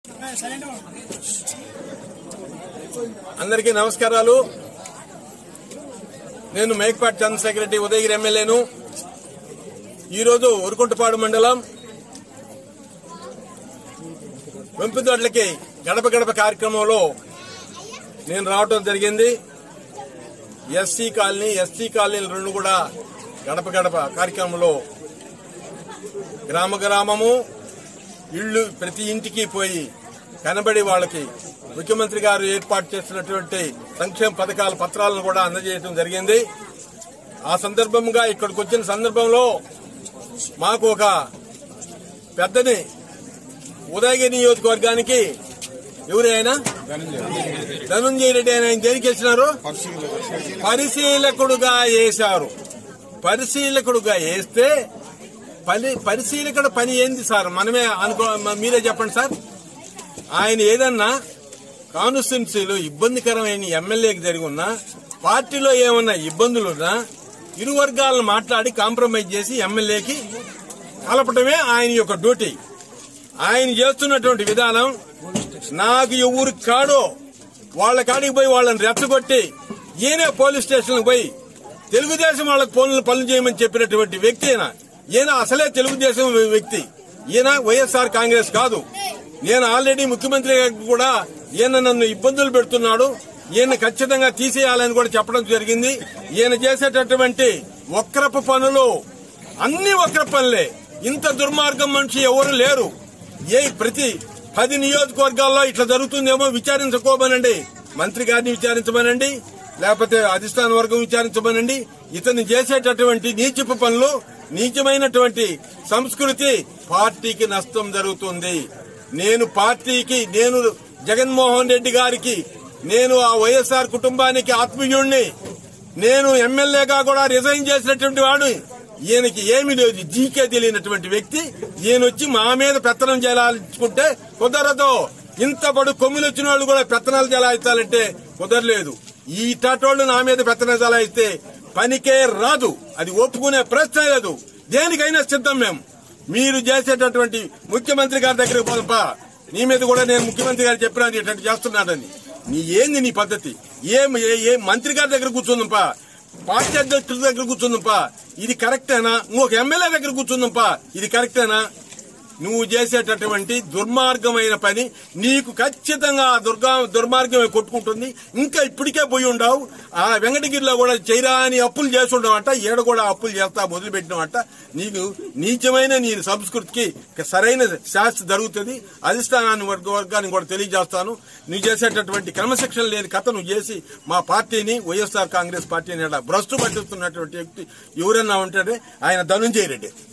అందరికీ నమస్కారాలు నేను మేకపాటి చంద్రశేఖర రెడ్డి ఉదయగిరి ఎమ్మెల్యేను ఈరోజు ఉరుకుంటపాడు మండలం వెంపుదొడ్లకి గడప గడప కార్యక్రమంలో నేను రావటం జరిగింది ఎస్సీ కాలనీ ఎస్టీ కాలనీలు రెండు కూడా గడప గడప కార్యక్రమంలో గ్రామ గ్రామము ఇళ్ళు ప్రతి ఇంటికి పోయి కనబడి వాళ్ళకి ముఖ్యమంత్రి గారు ఏర్పాటు చేసినటువంటి సంక్షేమ పథకాల పత్రాలను కూడా అందజేయడం జరిగింది ఆ సందర్భంగా ఇక్కడికి వచ్చిన సందర్భంలో మాకు ఒక పెద్దని ఉదయగిరి నియోజకవర్గానికి ఎవరు ఆయన ధనుంజయ రెడ్డి ఆయన ఆయన దేనికి వేసినారు పరిశీలకుడుగా వేశారు పరిశీలకుడుగా వేస్తే పని పరిశీలకుడు పని ఏంది సార్ మనమే అనుకో మ- మీరే చెప్పండి సార్ ఆయన ఏదన్నా కాన్స్టిట్యున్సీలో ఇబ్బందికరమైన ఎమ్మెల్యేకి జరిగి ఉన్నా పార్టీలో ఏమన్నా ఇబ్బందులున్నా ఇరు వర్గాలను మాట్లాడి కాంప్రమైజ్ చేసి ఎమ్మెల్యేకి కలపటమే ఆయన యొక్క డ్యూటీ ఆయన చేస్తున్నటువంటి విధానం నాకు ఎవరు కాడో వాళ్ళ కాడికి పోయి వాళ్ళని రెచ్చగొట్టి ఈయనే పోలీస్ స్టేషన్ పోయి తెలుగుదేశం వాళ్ళకి పనులు పనులు చేయమని చెప్పినటువంటి వ్యక్తి ఈయన ఈయన అసలే తెలుగుదేశం వ్యక్తి ఈయన వైఎస్ఆర్ కాంగ్రెస్ కాదు నేను ఆల్రెడీ ముఖ్యమంత్రి గారికి కూడా ఈయన నన్ను ఇబ్బందులు పెడుతున్నాడు ఈయన ఖచ్చితంగా తీసేయాలని కూడా చెప్పడం జరిగింది ఈయన చేసేటటువంటి వక్రపు పనులు అన్ని వక్ర పనులే ఇంత దుర్మార్గం మనిషి ఎవరు లేరు ఏ ప్రతి పది నియోజకవర్గాల్లో ఇట్లా జరుగుతుందేమో విచారించుకోమనండి మంత్రి గారిని విచారించమనండి లేకపోతే అధిష్టాన వర్గం విచారించమనండి ఇతను చేసేటటువంటి నీచపు పనులు నీచమైనటువంటి సంస్కృతి పార్టీకి నష్టం జరుగుతుంది నేను పార్టీకి నేను జగన్మోహన్ రెడ్డి గారికి నేను ఆ వైఎస్ఆర్ కుటుంబానికి ఆత్మీయుణ్ణి నేను ఎమ్మెల్యేగా కూడా రిజైన్ చేసినటువంటి వాడు ఈయనకి ఏమీ లేదు జీకే తెలియనటువంటి వ్యక్తి ఈయన వచ్చి మా మీద పెత్తనం చేయాలనుకుంటే కుదరదు ఇంత బడు కొమ్ములు వచ్చిన వాళ్ళు కూడా పెత్తనాలు చెలాయించాలంటే కుదరలేదు ఈ టాటోళ్ళు నా మీద పెత్తనం చెలాయిస్తే పనికే రాదు అది ఒప్పుకునే ప్రశ్న లేదు దేనికైనా సిద్ధం మేము మీరు చేసేటటువంటి ముఖ్యమంత్రి గారి దగ్గరికి పోదపా నీ మీద కూడా నేను ముఖ్యమంత్రి గారు చెప్పినాను ఇట్లాంటి చేస్తున్నాడని నీ ఏంది నీ పద్ధతి ఏం ఏ- ఏ మంత్రి గారి దగ్గర కూర్చుందంపా పార్టీ అధ్యక్షుల దగ్గర కూర్చుందంపా ఇది కరెక్టేనా ఇంకొక ఎమ్మెల్యే దగ్గర కూర్చుందంపా ఇది కరెక్టేనా నువ్వు చేసేటటువంటి దుర్మార్గమైన పని నీకు ఖచ్చితంగా ఆ దుర్గా దుర్మార్గమే కొట్టుకుంటుంది ఇంకా ఇప్పటికే పోయి ఉండవు ఆ వెంకటగిరిలో కూడా చేయరాని అప్పులు చేస్తుండవంట ఈడ కూడా అప్పులు చేస్తా మొదలుపెట్టినవంట నీకు నీచమైన నీ సంస్కృతికి సరైన శాస్త్ర జరుగుతుంది అధిష్టానాన్ని వర్గ వర్గాన్ని కూడా తెలియజేస్తాను నువ్వు చేసేటటువంటి క్రమశిక్షణ లేని కథ నువ్వు చేసి మా పార్టీని వైఎస్ఆర్ కాంగ్రెస్ పార్టీని ఇలా భ్రష్టు పట్టిస్తున్నటువంటి వ్యక్తి ఎవరన్నా ఉంటాడే ఆయన ధనుంజయ రెడ్డి